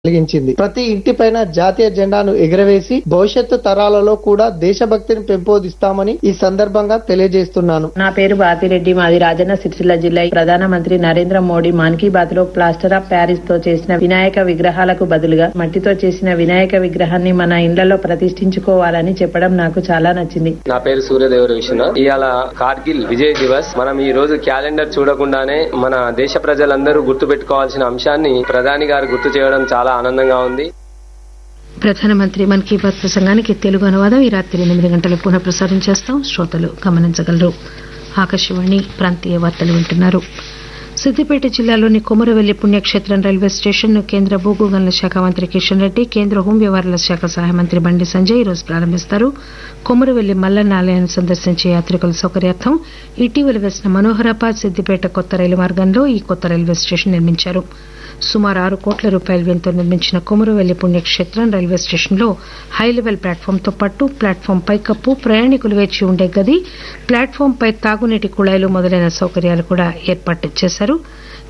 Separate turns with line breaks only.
కలిగించింది ప్రతి ఇంటిపైన జాతీయ జెండాను ఎగురవేసి భవిష్యత్తు తరాలలో కూడా దేశభక్తిని పెంపొందిస్తామని ఈ సందర్భంగా తెలియజేస్తున్నాను
నా పేరు భారతిరెడ్డి మాది రాజన్న సిరిసిల్ల జిల్లా ప్రధానమంత్రి నరేంద్ర మోడీ మన్ కీ బాత్ లో ప్లాస్టర్ ఆఫ్ ప్యారిస్ తో చేసిన వినాయక విగ్రహాలకు బదులుగా మట్టితో చేసిన వినాయక విగ్రహాన్ని మన ఇండ్లలో ప్రతిష్ఠించుకోవాలని చెప్పడం నాకు చాలా నచ్చింది
నా పేరు సూర్యదేవర విశ్వనాథ్ ఇవాళ కార్గిల్ విజయ్ దివస్ మనం ఈ రోజు క్యాలెండర్ చూడకుండానే మన దేశ ప్రజలందరూ గుర్తు పెట్టుకోవాల్సిన అంశాన్ని ప్రధాని గారు గుర్తు చేయడం చాలా ఆనందంగా ఉంది
ప్రధానమంత్రి మన్ కీ బాత్ ప్రసంగానికి తెలుగు అనువాదం ఈ రాత్రి ఎనిమిది గంటల పునః ప్రసారం చేస్తాం శ్రోతలు గమనించగలరు ఆకాశవాణి ప్రాంతీయ వార్తలు వింటున్నారు సిద్దిపేట జిల్లాలోని కొమరవెల్లి పుణ్యక్షేత్రం రైల్వే స్టేషన్ ను కేంద్ర భూగు గనుల శాఖ మంత్రి కిషన్ రెడ్డి కేంద్ర హోం వ్యవహారాల శాఖ సహాయ మంత్రి బండి సంజయ్ ఈ రోజు ప్రారంభిస్తారు కొమరవెల్లి మల్లన్న ఆలయాన్ని సందర్శించే యాత్రికుల సౌకర్యార్థం ఇటీవల వేసిన మనోహరాబాద్ సిద్దిపేట కొత్త రైలు మార్గంలో ఈ కొత్త రైల్వే స్టేషన్ నిర్మించారు సుమారు ఆరు కోట్ల రూపాయల వ్యయంతో నిర్మించిన కొమరవెల్లి పుణ్యక్షేత్రం రైల్వే స్టేషన్లో హై లెవెల్ ప్లాట్ఫామ్తో పాటు ప్లాట్ఫామ్ పైకప్పు ప్రయాణికులు వేచి ఉండే గది ప్లాట్ఫామ్ పై తాగునీటి కుళాయిలు మొదలైన సౌకర్యాలు కూడా ఏర్పాటు చేశారు